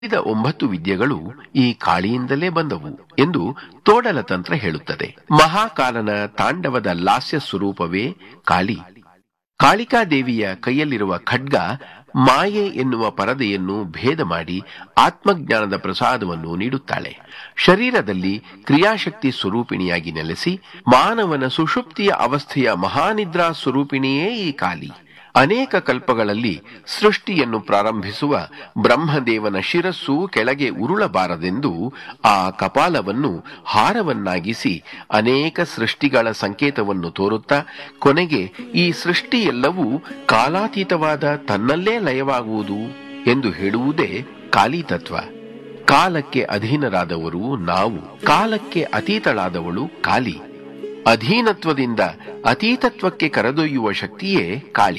ಉಳಿದ ಒಂಬತ್ತು ವಿದ್ಯೆಗಳು ಈ ಕಾಳಿಯಿಂದಲೇ ಬಂದವು ಎಂದು ತೋಡಲ ತಂತ್ರ ಹೇಳುತ್ತದೆ ಮಹಾಕಾಲನ ತಾಂಡವದ ಲಾಸ್ಯ ಸ್ವರೂಪವೇ ಕಾಳಿ ಕಾಳಿಕಾದೇವಿಯ ಕೈಯಲ್ಲಿರುವ ಖಡ್ಗ ಮಾಯೆ ಎನ್ನುವ ಪರದೆಯನ್ನು ಭೇದ ಮಾಡಿ ಆತ್ಮಜ್ಞಾನದ ಪ್ರಸಾದವನ್ನು ನೀಡುತ್ತಾಳೆ ಶರೀರದಲ್ಲಿ ಕ್ರಿಯಾಶಕ್ತಿ ಸ್ವರೂಪಿಣಿಯಾಗಿ ನೆಲೆಸಿ ಮಾನವನ ಸುಷುಪ್ತಿಯ ಅವಸ್ಥೆಯ ಮಹಾನಿದ್ರಾ ಸ್ವರೂಪಿಣಿಯೇ ಈ ಕಾಲಿ ಅನೇಕ ಕಲ್ಪಗಳಲ್ಲಿ ಸೃಷ್ಟಿಯನ್ನು ಪ್ರಾರಂಭಿಸುವ ಬ್ರಹ್ಮದೇವನ ಶಿರಸ್ಸು ಕೆಳಗೆ ಉರುಳಬಾರದೆಂದು ಆ ಕಪಾಲವನ್ನು ಹಾರವನ್ನಾಗಿಸಿ ಅನೇಕ ಸೃಷ್ಟಿಗಳ ಸಂಕೇತವನ್ನು ತೋರುತ್ತಾ ಕೊನೆಗೆ ಈ ಸೃಷ್ಟಿಯೆಲ್ಲವೂ ಕಾಲಾತೀತವಾದ ತನ್ನಲ್ಲೇ ಲಯವಾಗುವುದು ಎಂದು ಹೇಳುವುದೇ ಕಾಲಿ ತತ್ವ ಕಾಲಕ್ಕೆ ಅಧೀನರಾದವರು ನಾವು ಕಾಲಕ್ಕೆ ಅತೀತಳಾದವಳು ಕಾಲಿ ಅಧೀನತ್ವದಿಂದ ಅತೀತತ್ವಕ್ಕೆ ಕರೆದೊಯ್ಯುವ ಶಕ್ತಿಯೇ ಕಾಳಿ